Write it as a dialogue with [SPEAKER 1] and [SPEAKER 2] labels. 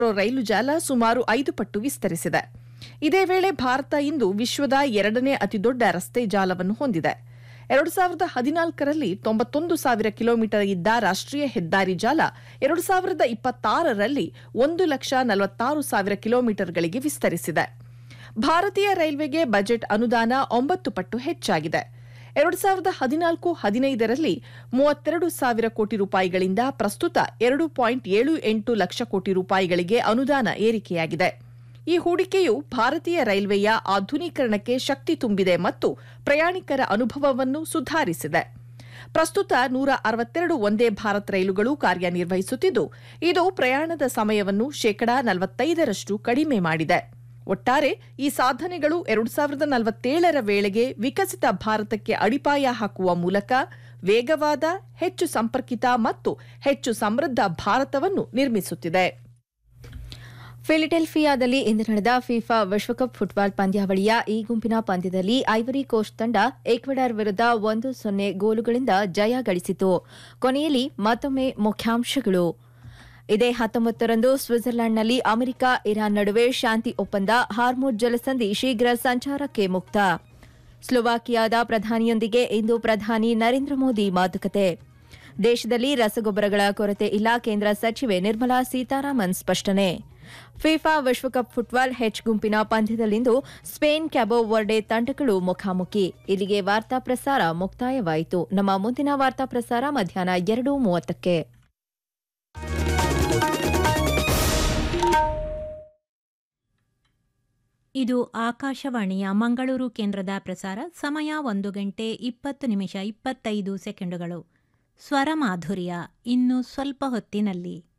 [SPEAKER 1] ರೈಲು ಜಾಲ ಸುಮಾರು ಐದು ಪಟ್ಟು ವಿಸ್ತರಿಸಿದೆ ಇದೇ ವೇಳೆ ಭಾರತ ಇಂದು ವಿಶ್ವದ ಎರಡನೇ ಅತಿದೊಡ್ಡ ರಸ್ತೆ ಜಾಲವನ್ನು ಹೊಂದಿದೆ ಎರಡು ಸಾವಿರದ ಹದಿನಾಲ್ಕರಲ್ಲಿ ತೊಂಬತ್ತೊಂದು ಸಾವಿರ ಕಿಲೋಮೀಟರ್ ಇದ್ದ ರಾಷ್ಟ್ರೀಯ ಹೆದ್ದಾರಿ ಜಾಲ ಎರಡು ಸಾವಿರದ ಇಪ್ಪತ್ತಾರರಲ್ಲಿ ಒಂದು ಲಕ್ಷ ನಲವತ್ತಾರು ಸಾವಿರ ಕಿಲೋಮೀಟರ್ಗಳಿಗೆ ವಿಸ್ತರಿಸಿದೆ ಭಾರತೀಯ ರೈಲ್ವೆಗೆ ಬಜೆಟ್ ಅನುದಾನ ಒಂಬತ್ತು ಪಟ್ಟು ಹೆಚ್ಚಾಗಿದೆ ಎರಡು ಸಾವಿರದ ಹದಿನಾಲ್ಕು ಹದಿನೈದರಲ್ಲಿ ಮೂವತ್ತೆರಡು ಸಾವಿರ ಕೋಟಿ ರೂಪಾಯಿಗಳಿಂದ ಪ್ರಸ್ತುತ ಎರಡು ಪಾಯಿಂಟ್ ಏಳು ಎಂಟು ಲಕ್ಷ ಕೋಟಿ ರೂಪಾಯಿಗಳಿಗೆ ಅನುದಾನ ಏರಿಕೆಯಾಗಿದೆ ಈ ಹೂಡಿಕೆಯು ಭಾರತೀಯ ರೈಲ್ವೆಯ ಆಧುನೀಕರಣಕ್ಕೆ ಶಕ್ತಿ ತುಂಬಿದೆ ಮತ್ತು ಪ್ರಯಾಣಿಕರ ಅನುಭವವನ್ನು ಸುಧಾರಿಸಿದೆ ಪ್ರಸ್ತುತ ನೂರ ಅರವತ್ತೆರಡು ಒಂದೇ ಭಾರತ್ ರೈಲುಗಳು ಕಾರ್ಯನಿರ್ವಹಿಸುತ್ತಿದ್ದು ಇದು ಪ್ರಯಾಣದ ಸಮಯವನ್ನು ಶೇಕಡಾ ನಲವತ್ತೈದರಷ್ಟು ಕಡಿಮೆ ಮಾಡಿದೆ ಒಟ್ಟಾರೆ ಈ ಸಾಧನೆಗಳು ಎರಡು ಸಾವಿರದ ನಲವತ್ತೇಳರ ವೇಳೆಗೆ ವಿಕಸಿತ ಭಾರತಕ್ಕೆ ಅಡಿಪಾಯ ಹಾಕುವ ಮೂಲಕ ವೇಗವಾದ ಹೆಚ್ಚು ಸಂಪರ್ಕಿತ ಮತ್ತು ಹೆಚ್ಚು ಸಮೃದ್ಧ ಭಾರತವನ್ನು ನಿರ್ಮಿಸುತ್ತಿದೆ
[SPEAKER 2] ಫಿಲಿಡೆಲ್ಫಿಯಾದಲ್ಲಿ ಇಂದು ನಡೆದ ಫಿಫಾ ವಿಶ್ವಕಪ್ ಫುಟ್ಬಾಲ್ ಪಂದ್ಯಾವಳಿಯ ಈ ಗುಂಪಿನ ಪಂದ್ಯದಲ್ಲಿ ಐವರಿ ಕೋಸ್ಟ್ ತಂಡ ಈಕ್ವೆಡಾರ್ ವಿರುದ್ಧ ಒಂದು ಸೊನ್ನೆ ಗೋಲುಗಳಿಂದ ಜಯ ಗಳಿಸಿತು ಕೊನೆಯಲ್ಲಿ ಮತ್ತೊಮ್ಮೆ ಮುಖ್ಯಾಂಶಗಳು ಇದೇ ಹತ್ತೊಂಬತ್ತರಂದು ಸ್ವಿಟ್ಜರ್ಲೆಂಡ್ನಲ್ಲಿ ಅಮೆರಿಕ ಇರಾನ್ ನಡುವೆ ಶಾಂತಿ ಒಪ್ಪಂದ ಹಾರ್ಮುಡ್ ಜಲಸಂಧಿ ಶೀಘ್ರ ಸಂಚಾರಕ್ಕೆ ಮುಕ್ತ ಸ್ಲೋವಾಕಿಯಾದ ಪ್ರಧಾನಿಯೊಂದಿಗೆ ಇಂದು ಪ್ರಧಾನಿ ನರೇಂದ್ರ ಮೋದಿ ಮಾತುಕತೆ ದೇಶದಲ್ಲಿ ರಸಗೊಬ್ಬರಗಳ ಕೊರತೆ ಇಲ್ಲ ಕೇಂದ್ರ ಸಚಿವೆ ನಿರ್ಮಲಾ ಸೀತಾರಾಮನ್ ಸ್ಪಷ್ಟನೆ ಫಿಫಾ ವಿಶ್ವಕಪ್ ಫುಟ್ಬಾಲ್ ಹೆಚ್ ಗುಂಪಿನ ಪಂದ್ಯದಲ್ಲಿಂದು ಸ್ಪೇನ್ ಕ್ಯಾಬೋ ವರ್ಡೆ ತಂಡಗಳು ಮುಖಾಮುಖಿ ಇಲ್ಲಿಗೆ ವಾರ್ತಾ ಪ್ರಸಾರ ಮುಕ್ತಾಯವಾಯಿತು ನಮ್ಮ ಮುಂದಿನ ವಾರ್ತಾ ಪ್ರಸಾರ ಮಧ್ಯಾಹ್ನ ಎರಡು ಮೂವತ್ತಕ್ಕೆ
[SPEAKER 3] ಇದು ಆಕಾಶವಾಣಿಯ ಮಂಗಳೂರು ಕೇಂದ್ರದ ಪ್ರಸಾರ ಸಮಯ ಒಂದು ಗಂಟೆ ಇಪ್ಪತ್ತು ನಿಮಿಷ ಇಪ್ಪತ್ತೈದು ಸೆಕೆಂಡುಗಳು ಸ್ವರ ಮಾಧುರ್ಯ ಇನ್ನು ಸ್ವಲ್ಪ ಹೊತ್ತಿನಲ್ಲಿ